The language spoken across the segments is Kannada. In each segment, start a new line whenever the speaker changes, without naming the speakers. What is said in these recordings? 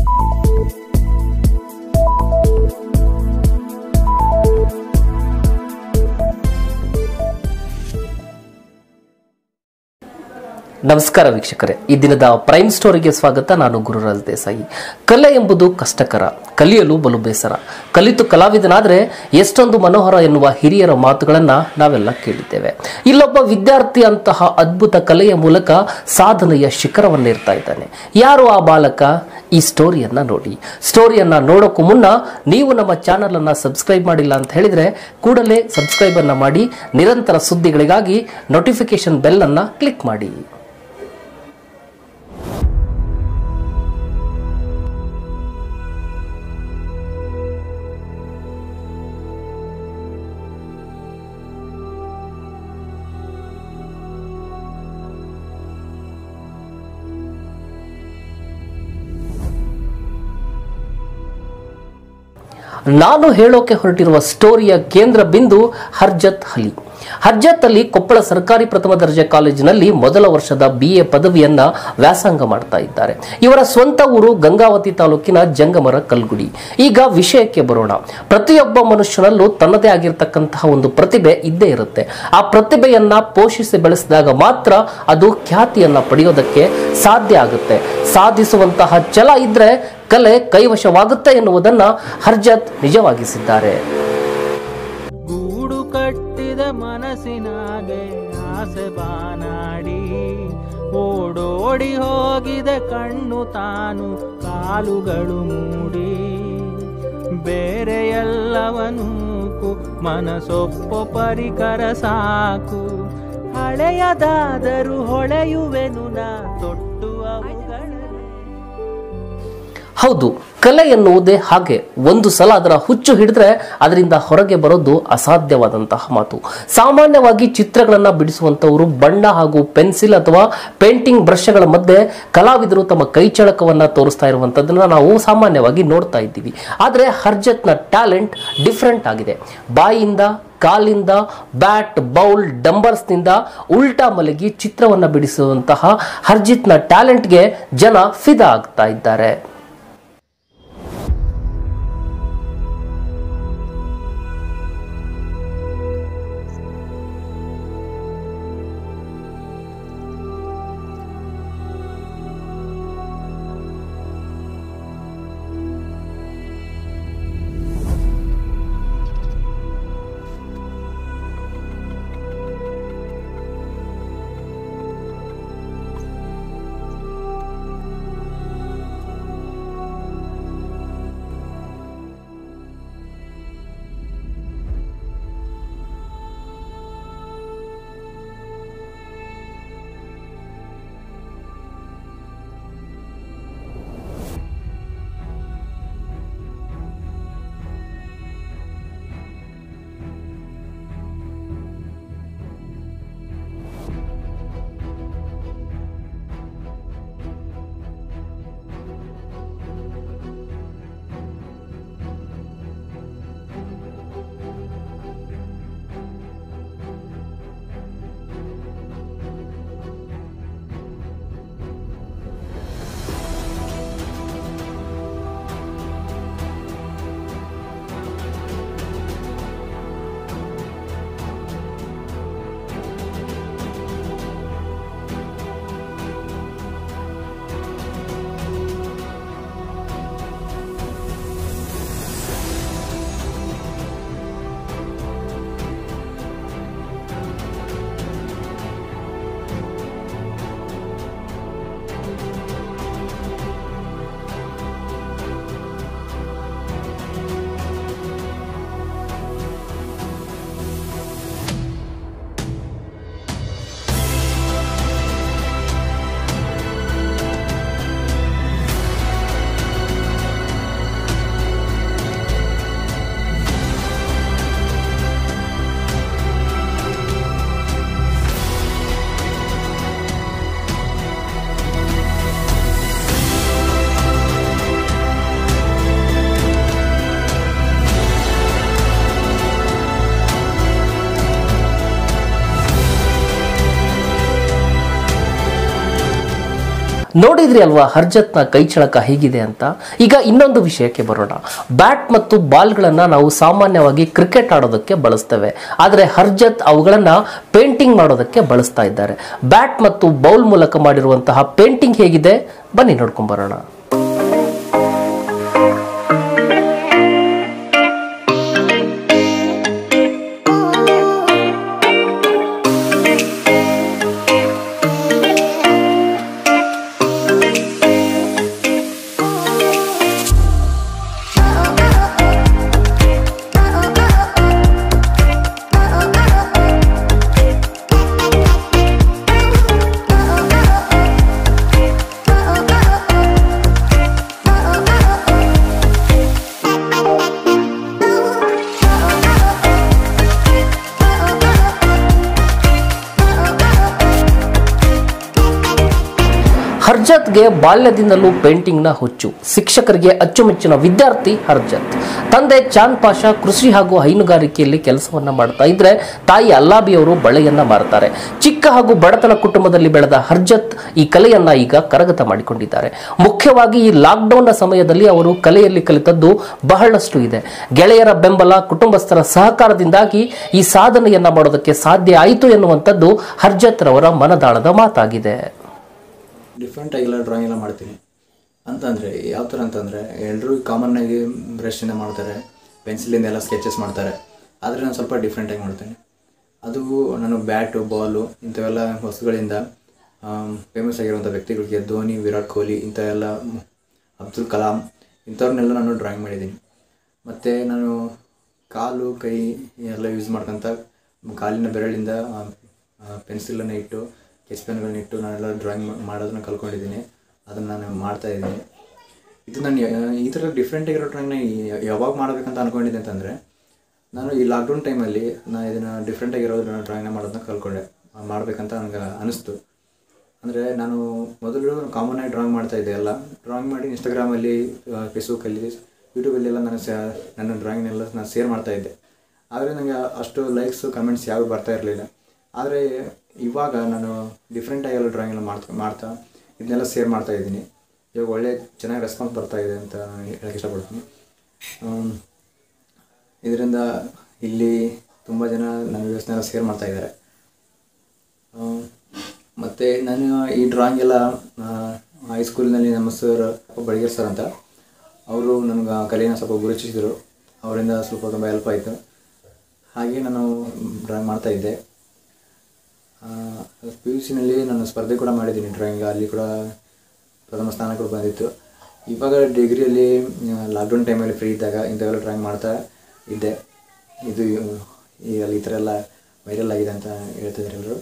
ನಮಸ್ಕಾರ ವೀಕ್ಷಕರೇ ಈ ದಿನದ ಪ್ರೈಮ್ ಸ್ಟೋರಿಗೆ ಸ್ವಾಗತ ನಾನು ಗುರುರಾಜ್ ದೇಸಾಯಿ ಕಲೆ ಎಂಬುದು ಕಷ್ಟಕರ ಕಲಿಯಲು ಬಲು ಬೇಸರ ಕಲಿತು ಕಲಾವಿದನಾದರೆ ಎಷ್ಟೊಂದು ಮನೋಹರ ಎನ್ನುವ ಹಿರಿಯರ ಮಾತುಗಳನ್ನ ನಾವೆಲ್ಲ ಕೇಳಿದ್ದೇವೆ ಇಲ್ಲೊಬ್ಬ ವಿದ್ಯಾರ್ಥಿ ಅಂತಹ ಅದ್ಭುತ ಕಲೆಯ ಮೂಲಕ ಸಾಧನೆಯ ಶಿಖರವನ್ನೇರ್ತಾ ಇದ್ದಾನೆ ಯಾರು ಆ ಬಾಲಕ ಈ ಸ್ಟೋರಿಯನ್ನ ನೋಡಿ ಸ್ಟೋರಿಯನ್ನ ನೋಡೋಕ್ಕೂ ಮುನ್ನ ನೀವು ನಮ್ಮ ಚಾನಲ್ ಅನ್ನ ಸಬ್ಸ್ಕ್ರೈಬ್ ಮಾಡಿಲ್ಲ ಅಂತ ಹೇಳಿದ್ರೆ ಕೂಡಲೇ ಸಬ್ಸ್ಕ್ರೈಬ್ ಅನ್ನ ಮಾಡಿ ನಿರಂತರ ಸುದ್ದಿಗಳಿಗಾಗಿ ನೋಟಿಫಿಕೇಶನ್ ಬೆಲ್ ಅನ್ನ ಕ್ಲಿಕ್ ಮಾಡಿ ನಾನು ಹೇಳೋಕೆ ಹೊರಟಿರುವ ಸ್ಟೋರಿಯ ಕೇಂದ್ರ ಬಿಂದು ಹರ್ಜತ್ ಅಲಿ ಹರ್ಜತ್ ಅಲಿ ಕೊಪ್ಪಳ ಸರ್ಕಾರಿ ಪ್ರಥಮ ದರ್ಜೆ ಕಾಲೇಜಿನಲ್ಲಿ ಮೊದಲ ವರ್ಷದ ಬಿ ಎ ಪದವಿಯನ್ನ ವ್ಯಾಸಂಗ ಮಾಡ್ತಾ ಇದ್ದಾರೆ ಇವರ ಸ್ವಂತ ಊರು ಗಂಗಾವತಿ ತಾಲೂಕಿನ ಜಂಗಮರ ಕಲ್ಗುಡಿ ಈಗ ವಿಷಯಕ್ಕೆ ಬರೋಣ ಪ್ರತಿಯೊಬ್ಬ ಮನುಷ್ಯನಲ್ಲೂ ತನ್ನದೇ ಆಗಿರ್ತಕ್ಕಂತಹ ಒಂದು ಪ್ರತಿಭೆ ಇದ್ದೇ ಇರುತ್ತೆ ಆ ಪ್ರತಿಭೆಯನ್ನ ಪೋಷಿಸಿ ಬೆಳೆಸಿದಾಗ ಮಾತ್ರ ಅದು ಖ್ಯಾತಿಯನ್ನ ಪಡೆಯೋದಕ್ಕೆ ಸಾಧ್ಯ ಆಗುತ್ತೆ ಸಾಧಿಸುವಂತಹ ಛಲ ಇದ್ರೆ ಕಲೆ ಕೈವಶವಾಗುತ್ತೆ ಎನ್ನುವುದನ್ನ ಹರ್ಜತ್ ನಿಜವಾಗಿಸಿದ್ದಾರೆ
ಗೂಡು ಕಟ್ಟಿದ ಮನಸ್ಸಿನಾಗೆ ಆಸೆ ಬಾನಾಡಿ ಓಡೋಡಿ ಹೋಗಿದೆ ಕಣ್ಣು ತಾನು ಕಾಲುಗಳು ಮೂಡಿ ಬೇರೆ ಎಲ್ಲವನೂ ಮನಸೊಪ್ಪು ಪರಿಕರ ಸಾಕು ಹಳೆಯದಾದರೂ ಹೊಳೆಯುವೆನು ನಾ ತೊಟ್ಟು ಅವುಗಳೇ
ಹೌದು ಕಲೆ ಎನ್ನುವುದೇ ಹಾಗೆ ಒಂದು ಸಲ ಅದರ ಹುಚ್ಚು ಹಿಡಿದ್ರೆ ಅದರಿಂದ ಹೊರಗೆ ಬರೋದು ಅಸಾಧ್ಯವಾದಂತಹ ಮಾತು ಸಾಮಾನ್ಯವಾಗಿ ಚಿತ್ರಗಳನ್ನ ಬಿಡಿಸುವಂತವರು ಬಣ್ಣ ಹಾಗೂ ಪೆನ್ಸಿಲ್ ಅಥವಾ ಪೇಂಟಿಂಗ್ ಬ್ರಷ್ಗಳ ಮಧ್ಯೆ ಕಲಾವಿದರು ತಮ್ಮ ಕೈಚಳಕವನ್ನ ತೋರಿಸ್ತಾ ಇರುವಂತದನ್ನ ನಾವು ಸಾಮಾನ್ಯವಾಗಿ ನೋಡ್ತಾ ಇದ್ದೀವಿ ಆದರೆ ಹರ್ಜತ್ನ ಟ್ಯಾಲೆಂಟ್ ಡಿಫ್ರೆಂಟ್ ಆಗಿದೆ ಬಾಯಿಯಿಂದ ಕಾಲಿಂದ ಬ್ಯಾಟ್ ಬೌಲ್ ಡಂಬರ್ಸ್ನಿಂದ ಉಲ್ಟಾ ಮಲಗಿ ಚಿತ್ರವನ್ನ ಬಿಡಿಸುವಂತಹ ಹರ್ಜಿತ್ನ ಟ್ಯಾಲೆಂಟ್ಗೆ ಜನ ಫಿದಾ ಆಗ್ತಾ ಇದ್ದಾರೆ ನೋಡಿದ್ರಿ ಅಲ್ವಾ ಹರ್ಜತ್ನ ಕೈಚಳಕ ಹೇಗಿದೆ ಅಂತ ಈಗ ಇನ್ನೊಂದು ವಿಷಯಕ್ಕೆ ಬರೋಣ ಬ್ಯಾಟ್ ಮತ್ತು ಬಾಲ್ಗಳನ್ನ ನಾವು ಸಾಮಾನ್ಯವಾಗಿ ಕ್ರಿಕೆಟ್ ಆಡೋದಕ್ಕೆ ಬಳಸ್ತೇವೆ ಆದರೆ ಹರ್ಜತ್ ಅವುಗಳನ್ನ ಪೇಂಟಿಂಗ್ ಮಾಡೋದಕ್ಕೆ ಬಳಸ್ತಾ ಇದ್ದಾರೆ ಬ್ಯಾಟ್ ಮತ್ತು ಬೌಲ್ ಮೂಲಕ ಮಾಡಿರುವಂತಹ ಪೇಂಟಿಂಗ್ ಹೇಗಿದೆ ಬನ್ನಿ ನೋಡ್ಕೊಂಡ್ ಬರೋಣ ಹರ್ಜತ್ಗೆ ಬಾಲ್ಯದಿಂದಲೂ ಪೇಂಟಿಂಗ್ನ ಹುಚ್ಚು ಶಿಕ್ಷಕರಿಗೆ ಅಚ್ಚುಮೆಚ್ಚಿನ ವಿದ್ಯಾರ್ಥಿ ಹರ್ಜತ್ ತಂದೆ ಚಾಂದ್ ಪಾಷಾ ಕೃಷಿ ಹಾಗೂ ಹೈನುಗಾರಿಕೆಯಲ್ಲಿ ಕೆಲಸವನ್ನ ಮಾಡ್ತಾ ಇದ್ರೆ ತಾಯಿ ಅಲ್ಲಾಬಿ ಅವರು ಬಳೆಯನ್ನ ಮಾರ್ತಾರೆ ಚಿಕ್ಕ ಹಾಗೂ ಬಡತನ ಕುಟುಂಬದಲ್ಲಿ ಬೆಳೆದ ಹರ್ಜತ್ ಈ ಕಲೆಯನ್ನ ಈಗ ಕರಗತ ಮಾಡಿಕೊಂಡಿದ್ದಾರೆ ಮುಖ್ಯವಾಗಿ ಈ ಲಾಕ್ಡೌನ್ನ ಸಮಯದಲ್ಲಿ ಅವರು ಕಲೆಯಲ್ಲಿ ಕಲಿತದ್ದು ಬಹಳಷ್ಟು ಇದೆ ಗೆಳೆಯರ ಬೆಂಬಲ ಕುಟುಂಬಸ್ಥರ ಸಹಕಾರದಿಂದಾಗಿ ಈ ಸಾಧನೆಯನ್ನ ಮಾಡೋದಕ್ಕೆ ಸಾಧ್ಯ ಆಯಿತು ಎನ್ನುವಂಥದ್ದು ಹರ್ಜತ್ ರವರ ಮನದಾಳದ ಮಾತಾಗಿದೆ
ಡಿಫ್ರೆಂಟ್ ಆಗಿಲ್ಲ ಡ್ರಾಯಿಂಗ್ ಎಲ್ಲ ಮಾಡ್ತೀನಿ ಅಂತಂದರೆ ಯಾವ ಥರ ಅಂತಂದರೆ ಎಲ್ಲರೂ ಕಾಮನ್ನಾಗಿ ಬ್ರಷಿಂದ ಮಾಡ್ತಾರೆ ಪೆನ್ಸಿಲಿಂದ ಎಲ್ಲ ಸ್ಕೆಚಸ್ ಮಾಡ್ತಾರೆ ಆದರೆ ನಾನು ಸ್ವಲ್ಪ ಡಿಫ್ರೆಂಟಾಗಿ ಮಾಡ್ತೇನೆ ಅದು ನಾನು ಬ್ಯಾಟು ಬಾಲು ಇಂಥವೆಲ್ಲ ವಸ್ತುಗಳಿಂದ ಫೇಮಸ್ ಆಗಿರುವಂಥ ವ್ಯಕ್ತಿಗಳಿಗೆ ಧೋನಿ ವಿರಾಟ್ ಕೊಹ್ಲಿ ಇಂಥವೆಲ್ಲ ಅಬ್ದುಲ್ ಕಲಾಂ ಇಂಥವ್ರನ್ನೆಲ್ಲ ನಾನು ಡ್ರಾಯಿಂಗ್ ಮಾಡಿದ್ದೀನಿ ಮತ್ತು ನಾನು ಕಾಲು ಕೈ ಎಲ್ಲ ಯೂಸ್ ಮಾಡ್ಕೊಂತ ಕಾಲಿನ ಬೆರಳಿಂದ ಪೆನ್ಸಿಲನ್ನು ಇಟ್ಟು ಕೆಚ್ ಪೆನ್ಗಳನ್ನ ಇಟ್ಟು ನಾನೆಲ್ಲ ಡ್ರಾಯಿಂಗ್ ಮಾಡೋದನ್ನ ಕಲ್ತ್ಕೊಂಡಿದ್ದೀನಿ ಅದನ್ನು ನಾನು ಮಾಡ್ತಾ ಇದ್ದೀನಿ ಇದು ನಾನು ಯಾ- ಈ ಥರ ಡಿಫ್ರೆಂಟ್ ಆಗಿರೋ ಡ್ರಾಯಿಂಗ್ನ ಯಾವಾಗ ಮಾಡಬೇಕಂತ ಅಂದ್ಕೊಂಡಿದ್ದೆ ಅಂತಂದರೆ ನಾನು ಈ ಲಾಕ್ಡೌನ್ ಟೈಮಲ್ಲಿ ನಾನು ಇದನ್ನು ಡಿಫ್ರೆಂಟ್ ಆಗಿರೋ ಡ್ರಾಯಿಂಗ್ನ ಮಾಡೋದನ್ನ ಕಲ್ತ್ಕೊಂಡೆ ಮಾಡಬೇಕಂತ ನನಗೆ ಅನಿಸ್ತು ಅಂದರೆ ನಾನು ಮೊದಲು ಕಾಮನ್ ಆಗಿ ಡ್ರಾಯಿಂಗ್ ಮಾಡ್ತಾ ಇದ್ದೆ ಎಲ್ಲ ಡ್ರಾಯಿಂಗ್ ಮಾಡಿ ಇನ್ಸ್ಟಾಗ್ರಾಮಲ್ಲಿ ಫೇಸ್ಬುಕ್ಕಲ್ಲಿ ಯೂಟ್ಯೂಬಲ್ಲಿ ಎಲ್ಲ ನಾನು ಸ ನನ್ನ ಡ್ರಾಯಿಂಗ್ನೆಲ್ಲ ನಾನು ಶೇರ್ ಮಾಡ್ತಾ ಇದ್ದೆ ಆದರೆ ನನಗೆ ಅಷ್ಟು ಲೈಕ್ಸ್ ಕಮೆಂಟ್ಸ್ ಯಾವ ಬರ್ತಾ ಇರಲಿಲ್ಲ ಆದರೆ ಇವಾಗ ನಾನು ಡಿಫ್ರೆಂಟಾಗಿ ಎಲ್ಲ ಡ್ರಾಯಿಂಗ್ ಎಲ್ಲ ಮಾಡ್ತಾ ಮಾಡ್ತಾ ಇದನ್ನೆಲ್ಲ ಶೇರ್ ಮಾಡ್ತಾ ಇದ್ದೀನಿ ಇವಾಗ ಒಳ್ಳೆ ಚೆನ್ನಾಗಿ ರೆಸ್ಪಾನ್ಸ್ ಬರ್ತಾ ಇದೆ ಅಂತ ನಾನು ಹೇಳಕ್ಕೆ ಇಷ್ಟಪಡ್ತೀನಿ ಆಮ್, ಇದರಿಂದ ಇಲ್ಲಿ ತುಂಬ ಜನ ನನ್ನ ವ್ಯವಸ್ಥೆನೆಲ್ಲ ಶೇರ್ ಮಾಡ್ತಾ ಇದ್ದಾರೆ ಮತ್ತು ನಾನು ಈ ಡ್ರಾಯಿಂಗ್ ಎಲ್ಲ ಹೈಸ್ಕೂಲ್ನಲ್ಲಿ ನಮ್ಮ ಸರ್ ಬಳಿಗೇರ್ ಸರ್ ಅಂತ ಅವರು ನನಗೆ ಕಲೆನ ಸ್ವಲ್ಪ ಗುರುತಿಸಿದರು ಅವರಿಂದ ಸ್ವಲ್ಪ ತುಂಬ ಹೆಲ್ಪ್ ಆಯಿತು ಹಾಗೆ ನಾನು ಡ್ರಾಯಿಂಗ್ ಮಾಡ್ತಾ ಇದ್ದೆ ಪಿ ಯು ಸಿನಲ್ಲಿ ನಾನು ಸ್ಪರ್ಧೆ ಕೂಡ ಮಾಡಿದ್ದೀನಿ ಡ್ರಾಯಿಂಗ್ ಅಲ್ಲಿ ಕೂಡ ಪ್ರಥಮ ಸ್ಥಾನ ಕೂಡ ಬಂದಿತ್ತು ಇವಾಗ ಡಿಗ್ರಿಯಲ್ಲಿ ಲಾಕ್ಡೌನ್ ಟೈಮಲ್ಲಿ ಫ್ರೀ ಇದ್ದಾಗ ಇಂಥವೆಲ್ಲ ಡ್ರಾಯಿಂಗ್ ಮಾಡ್ತಾ ಇದ್ದೆ ಇದು ಈಗ ಈ ಥರ ಎಲ್ಲ ವೈರಲ್ ಆಗಿದೆ ಅಂತ ಹೇಳ್ತಿದ್ದಾರೆ ಎಲ್ಲರೂ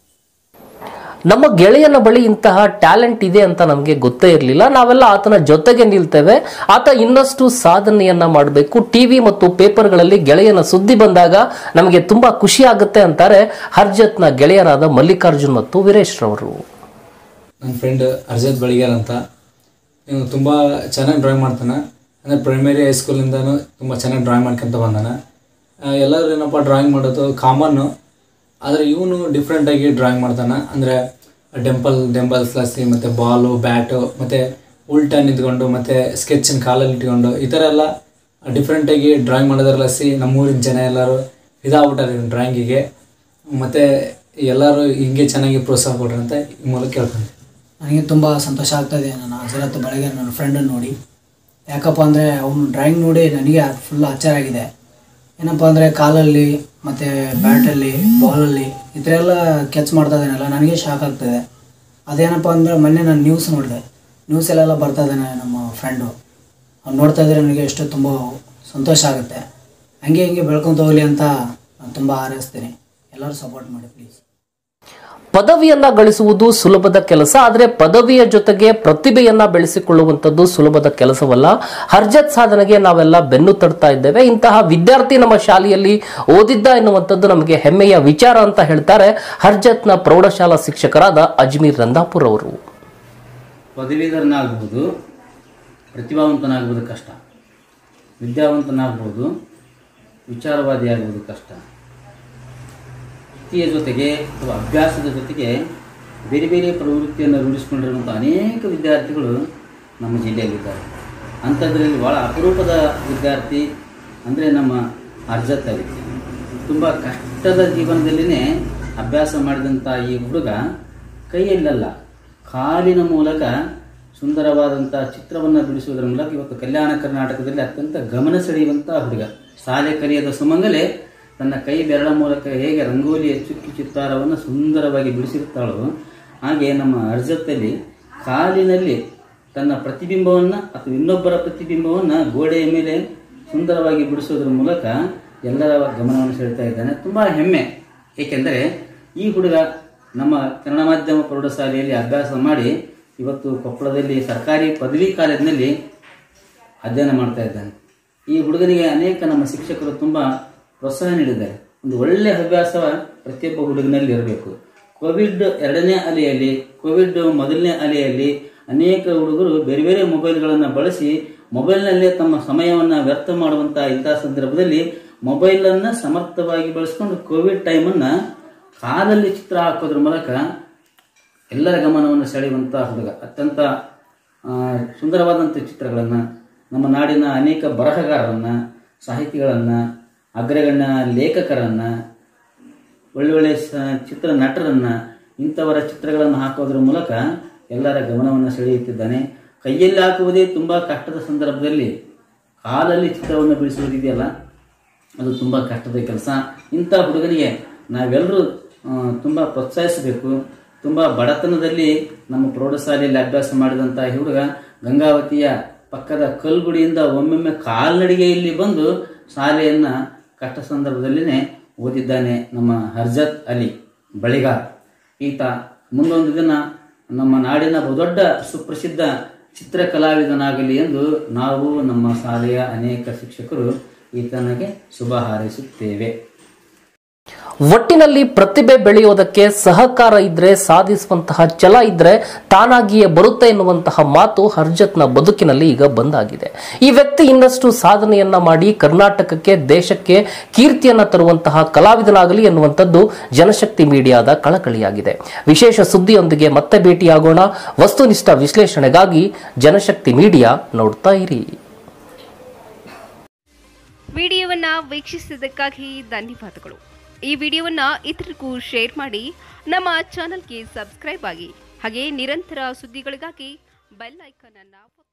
ನಮ್ಮ ಗೆಳೆಯನ ಬಳಿ ಇಂತಹ ಟ್ಯಾಲೆಂಟ್ ಇದೆ ಅಂತ ನಮಗೆ ಗೊತ್ತೇ ಇರಲಿಲ್ಲ ನಾವೆಲ್ಲ ಆತನ ಜೊತೆಗೆ ನಿಲ್ತೇವೆ ಆತ ಇನ್ನಷ್ಟು ಸಾಧನೆಯನ್ನ ಮಾಡಬೇಕು ಟಿವಿ ಮತ್ತು ಪೇಪರ್ಗಳಲ್ಲಿ ಗೆಳೆಯನ ಸುದ್ದಿ ಬಂದಾಗ ನಮಗೆ ತುಂಬಾ ಖುಷಿ ಆಗುತ್ತೆ ಅಂತಾರೆ ಹರ್ಜತ್ನ ಗೆಳೆಯರಾದ ಮಲ್ಲಿಕಾರ್ಜುನ್ ಮತ್ತು ವೀರೇಶ್ ರವರು
ನನ್ನ ಫ್ರೆಂಡ್ ಅರ್ಜತ್ ಬಳಿಗಾರ್ ಅಂತ ಇವನು ತುಂಬ ಚೆನ್ನಾಗಿ ಡ್ರಾಯಿಂಗ್ ಮಾಡ್ತಾನೆ ಅಂದರೆ ಪ್ರೈಮರಿ ಹೈಸ್ಕೂಲಿಂದನೂ ತುಂಬ ಚೆನ್ನಾಗಿ ಡ್ರಾಯಿಂಗ್ ಮಾಡ್ಕೊಂತ ಬಂದಾನೆ ಆ, ಎಲ್ಲರೂ ಏನಪ್ಪ ಡ್ರಾಯಿಂಗ್ ಮಾಡೋದು ಕಾಮನ್ನು ಆದರೆ ಇವನು ಡಿಫ್ರೆಂಟಾಗಿ ಡ್ರಾಯಿಂಗ್ ಮಾಡ್ತಾನೆ ಅಂದರೆ ಡೆಂಪಲ್ ಡೆಂಪಲ್ ಸ್ಲಾಸಿ ಮತ್ತು ಬಾಲು ಬ್ಯಾಟು ಮತ್ತು ಉಲ್ಟಾ ನಿಂತ್ಕೊಂಡು ಮತ್ತು ಸ್ಕೆಚ್ನ ಕಾಲಲ್ಲಿ ಇಟ್ಕೊಂಡು ಈ ಥರ ಎಲ್ಲ ಡಿಫ್ರೆಂಟಾಗಿ ಡ್ರಾಯಿಂಗ್ ಮಾಡೋದ್ರಲ್ಲಸಿ ನಮ್ಮೂರಿನ ಜನ ಎಲ್ಲರೂ ಇದಾಗ್ಬಿಟ್ಟಾರೆ ಇವನು ಡ್ರಾಯಿಂಗಿಗೆ ಮತ್ತು ಎಲ್ಲರೂ ಹಿಂಗೆ ಚೆನ್ನಾಗಿ ಪ್ರೋತ್ಸಾಹ ಕೊಡ್ರಿ ಅಂತ ಈ ಮೂಲಕ ಕೇಳ್ಕೊಂಡು
ನನಗೆ ತುಂಬ ಸಂತೋಷ ಆಗ್ತಾಯಿದೆ ನನ್ನ ಹಜರತ್ ಬೆಳಗ್ಗೆ ನನ್ನ ಫ್ರೆಂಡನ್ನು ನೋಡಿ ಯಾಕಪ್ಪ ಅಂದರೆ ಅವ್ನು ಡ್ರಾಯಿಂಗ್ ನೋಡಿ ನನಗೆ ಫುಲ್ ಆಚಾರ ಆಗಿದೆ ಏನಪ್ಪ ಅಂದರೆ ಕಾಲಲ್ಲಿ ಮತ್ತು ಬ್ಯಾಟಲ್ಲಿ ಬಾಲಲ್ಲಿ ಈ ಥರ ಎಲ್ಲ ಕೆಚ್ ಮಾಡ್ತಾ ಇದ್ದಾನಲ್ಲ ನನಗೆ ಶಾಕ್ ಆಗ್ತಾಯಿದೆ ಅದೇನಪ್ಪ ಅಂದರೆ ಮೊನ್ನೆ ನಾನು ನ್ಯೂಸ್ ನೋಡಿದೆ ನ್ಯೂಸಲ್ಲೆಲ್ಲ ಬರ್ತಾ ಇದ್ದಾನೆ ನಮ್ಮ ಫ್ರೆಂಡು ಅವ್ನು ನೋಡ್ತಾ ಇದ್ರೆ ನನಗೆ ಎಷ್ಟು ತುಂಬ ಸಂತೋಷ ಆಗುತ್ತೆ ಹಂಗೆ ಹಿಂಗೆ ಬೆಳ್ಕೊಂತ ಹೋಗಲಿ ಅಂತ ನಾನು ತುಂಬ ಹಾರೈಸ್ತೀನಿ ಎಲ್ಲರೂ ಸಪೋರ್ಟ್ ಮಾಡಿ ಪ್ಲೀಸ್
ಪದವಿಯನ್ನ ಗಳಿಸುವುದು ಸುಲಭದ ಕೆಲಸ ಆದರೆ ಪದವಿಯ ಜೊತೆಗೆ ಪ್ರತಿಭೆಯನ್ನ ಬೆಳೆಸಿಕೊಳ್ಳುವಂಥದ್ದು ಸುಲಭದ ಕೆಲಸವಲ್ಲ ಹರ್ಜತ್ ಸಾಧನೆಗೆ ನಾವೆಲ್ಲ ಬೆನ್ನು ತಡ್ತಾ ಇದ್ದೇವೆ ಇಂತಹ ವಿದ್ಯಾರ್ಥಿ ನಮ್ಮ ಶಾಲೆಯಲ್ಲಿ ಓದಿದ್ದ ಎನ್ನುವಂಥದ್ದು ನಮಗೆ ಹೆಮ್ಮೆಯ ವಿಚಾರ ಅಂತ ಹೇಳ್ತಾರೆ ಹರ್ಜತ್ನ ಪ್ರೌಢಶಾಲಾ ಶಿಕ್ಷಕರಾದ ಅಜ್ಮೀರ್ ರಂದಾಪುರ್ ಅವರು
ಪದವೀಧರನಾಗ್ಬೋದು ಪ್ರತಿಭಾವಂತನಾಗ್ಬೋದು ಕಷ್ಟ ವಿದ್ಯಾವಂತನಾಗ್ಬೋದು ವಿಚಾರವಾದಿ ಆಗ್ಬೋದು ಕಷ್ಟ ವೃತ್ತಿಯ ಜೊತೆಗೆ ಅಥವಾ ಅಭ್ಯಾಸದ ಜೊತೆಗೆ ಬೇರೆ ಬೇರೆ ಪ್ರವೃತ್ತಿಯನ್ನು ರೂಢಿಸ್ಕೊಂಡಿರುವಂಥ ಅನೇಕ ವಿದ್ಯಾರ್ಥಿಗಳು ನಮ್ಮ ಜಿಲ್ಲೆಯಲ್ಲಿದ್ದಾರೆ ಅಂಥದ್ರಲ್ಲಿ ಭಾಳ ಅಪರೂಪದ ವಿದ್ಯಾರ್ಥಿ ಅಂದರೆ ನಮ್ಮ ಅರ್ಜತ್ ಅಲಿ ತುಂಬ ಕಷ್ಟದ ಜೀವನದಲ್ಲಿನೇ ಅಭ್ಯಾಸ ಮಾಡಿದಂಥ ಈ ಹುಡುಗ ಕೈಯಲ್ಲಲ್ಲ ಕಾಲಿನ ಮೂಲಕ ಸುಂದರವಾದಂಥ ಚಿತ್ರವನ್ನು ಬಿಡಿಸುವುದರ ಮೂಲಕ ಇವತ್ತು ಕಲ್ಯಾಣ ಕರ್ನಾಟಕದಲ್ಲಿ ಅತ್ಯಂತ ಗಮನ ಸೆಳೆಯುವಂಥ ಹುಡುಗ ಶಾಲೆ ಕಲಿಯದ ಸುಮಂಗಲೇ ತನ್ನ ಕೈ ಬೆರಳ ಮೂಲಕ ಹೇಗೆ ರಂಗೋಲಿಯ ಚುಕ್ಕಿ ಚಿತ್ತಾರವನ್ನು ಸುಂದರವಾಗಿ ಬಿಡಿಸಿರುತ್ತಾಳೋ ಹಾಗೆ ನಮ್ಮ ಅರ್ಜತ್ತಲ್ಲಿ ಕಾಲಿನಲ್ಲಿ ತನ್ನ ಪ್ರತಿಬಿಂಬವನ್ನು ಅಥವಾ ಇನ್ನೊಬ್ಬರ ಪ್ರತಿಬಿಂಬವನ್ನು ಗೋಡೆಯ ಮೇಲೆ ಸುಂದರವಾಗಿ ಬಿಡಿಸೋದ್ರ ಮೂಲಕ ಎಲ್ಲರ ಗಮನವನ್ನು ಸೆಳೆತಾ ಇದ್ದಾನೆ ತುಂಬ ಹೆಮ್ಮೆ ಏಕೆಂದರೆ ಈ ಹುಡುಗ ನಮ್ಮ ಕನ್ನಡ ಮಾಧ್ಯಮ ಪ್ರೌಢಶಾಲೆಯಲ್ಲಿ ಅಭ್ಯಾಸ ಮಾಡಿ ಇವತ್ತು ಕೊಪ್ಪಳದಲ್ಲಿ ಸರ್ಕಾರಿ ಪದವಿ ಕಾಲೇಜಿನಲ್ಲಿ ಅಧ್ಯಯನ ಮಾಡ್ತಾ ಇದ್ದಾನೆ ಈ ಹುಡುಗನಿಗೆ ಅನೇಕ ನಮ್ಮ ಶಿಕ್ಷಕರು ತುಂಬ ಪ್ರೋತ್ಸಾಹ ನೀಡಿದ್ದಾರೆ ಒಂದು ಒಳ್ಳೆಯ ಹವ್ಯಾಸ ಪ್ರತಿಯೊಬ್ಬ ಹುಡುಗನಲ್ಲಿ ಇರಬೇಕು ಕೋವಿಡ್ ಎರಡನೇ ಅಲೆಯಲ್ಲಿ ಕೋವಿಡ್ ಮೊದಲನೇ ಅಲೆಯಲ್ಲಿ ಅನೇಕ ಹುಡುಗರು ಬೇರೆ ಬೇರೆ ಮೊಬೈಲ್ಗಳನ್ನು ಬಳಸಿ ಮೊಬೈಲ್ನಲ್ಲೇ ತಮ್ಮ ಸಮಯವನ್ನು ವ್ಯರ್ಥ ಮಾಡುವಂಥ ಇಂಥ ಸಂದರ್ಭದಲ್ಲಿ ಮೊಬೈಲನ್ನು ಸಮರ್ಥವಾಗಿ ಬಳಸ್ಕೊಂಡು ಕೋವಿಡ್ ಟೈಮನ್ನು ಕಾಲಲ್ಲಿ ಚಿತ್ರ ಹಾಕೋದ್ರ ಮೂಲಕ ಎಲ್ಲರ ಗಮನವನ್ನು ಸೆಳೆಯುವಂಥ ಹುಡುಗ ಅತ್ಯಂತ ಆ, ಸುಂದರವಾದಂಥ ಚಿತ್ರಗಳನ್ನು ನಮ್ಮ ನಾಡಿನ ಅನೇಕ ಬರಹಗಾರರನ್ನು ಸಾಹಿತಿಗಳನ್ನು ಅಗ್ರಗಣ್ಯ ಲೇಖಕರನ್ನು ಒಳ್ಳೊಳ್ಳೆ ಸ ಚಿತ್ರ ನಟರನ್ನು ಇಂಥವರ ಚಿತ್ರಗಳನ್ನು ಹಾಕೋದ್ರ ಮೂಲಕ ಎಲ್ಲರ ಗಮನವನ್ನು ಸೆಳೆಯುತ್ತಿದ್ದಾನೆ ಕೈಯಲ್ಲಿ ಹಾಕುವುದೇ ತುಂಬ ಕಷ್ಟದ ಸಂದರ್ಭದಲ್ಲಿ ಕಾಲಲ್ಲಿ ಚಿತ್ರವನ್ನು ಬಿಡಿಸುವುದಿದೆಯಲ್ಲ ಅದು ತುಂಬ ಕಷ್ಟದ ಕೆಲಸ ಇಂಥ ಹುಡುಗನಿಗೆ ನಾವೆಲ್ಲರೂ ತುಂಬ ಪ್ರೋತ್ಸಾಹಿಸಬೇಕು ತುಂಬ ಬಡತನದಲ್ಲಿ ನಮ್ಮ ಪ್ರೌಢಶಾಲೆಯಲ್ಲಿ ಅಭ್ಯಾಸ ಮಾಡಿದಂಥ ಈ ಹುಡುಗ ಗಂಗಾವತಿಯ ಪಕ್ಕದ ಕಲ್ಗುಡಿಯಿಂದ ಒಮ್ಮೊಮ್ಮೆ ಕಾಲ್ನಡಿಗೆಯಲ್ಲಿ ಬಂದು ಶಾಲೆಯನ್ನು ಕಷ್ಟ ಸಂದರ್ಭದಲ್ಲಿನೇ ಓದಿದ್ದಾನೆ ನಮ್ಮ ಹರ್ಜತ್ ಅಲಿ ಬಳಿಗಾರ್ ಈತ ಮುಂದೊಂದು ದಿನ ನಮ್ಮ ನಾಡಿನ ಬಹುದೊಡ್ಡ ಸುಪ್ರಸಿದ್ಧ ಚಿತ್ರಕಲಾವಿದನಾಗಲಿ ಎಂದು ನಾವು ನಮ್ಮ ಶಾಲೆಯ ಅನೇಕ ಶಿಕ್ಷಕರು ಈತನಿಗೆ ಶುಭ ಹಾರೈಸುತ್ತೇವೆ
ಒಟ್ಟಿನಲ್ಲಿ ಪ್ರತಿಭೆ ಬೆಳೆಯೋದಕ್ಕೆ ಸಹಕಾರ ಇದ್ರೆ ಸಾಧಿಸುವಂತಹ ಛಲ ಇದ್ರೆ ತಾನಾಗಿಯೇ ಬರುತ್ತೆ ಎನ್ನುವಂತಹ ಮಾತು ಹರ್ಜತ್ನ ಬದುಕಿನಲ್ಲಿ ಈಗ ಬಂದಾಗಿದೆ ಈ ವ್ಯಕ್ತಿ ಇನ್ನಷ್ಟು ಸಾಧನೆಯನ್ನ ಮಾಡಿ ಕರ್ನಾಟಕಕ್ಕೆ ದೇಶಕ್ಕೆ ಕೀರ್ತಿಯನ್ನ ತರುವಂತಹ ಕಲಾವಿದನಾಗಲಿ ಎನ್ನುವಂಥದ್ದು ಜನಶಕ್ತಿ ಮೀಡಿಯಾದ ಕಳಕಳಿಯಾಗಿದೆ ವಿಶೇಷ ಸುದ್ದಿಯೊಂದಿಗೆ ಮತ್ತೆ ಭೇಟಿಯಾಗೋಣ ವಸ್ತುನಿಷ್ಠ ವಿಶ್ಲೇಷಣೆಗಾಗಿ ಜನಶಕ್ತಿ ಮೀಡಿಯಾ ನೋಡ್ತಾ ಇರಿ
ವಿಡಿಯೋವನ್ನು ವೀಕ್ಷಿಸಿದ್ದಕ್ಕಾಗಿ ಧನ್ಯವಾದಗಳು ಈ ವಿಡಿಯೋವನ್ನು ಇತರರಿಗೂ ಶೇರ್ ಮಾಡಿ ನಮ್ಮ ಚಾನಲ್ಗೆ ಸಬ್ಸ್ಕ್ರೈಬ್ ಆಗಿ ಹಾಗೆ ನಿರಂತರ ಸುದ್ದಿಗಳಿಗಾಗಿ ಬೆಲ್ ಐಕಾನ್ ಅನ್ನು ಒತ್ತಿ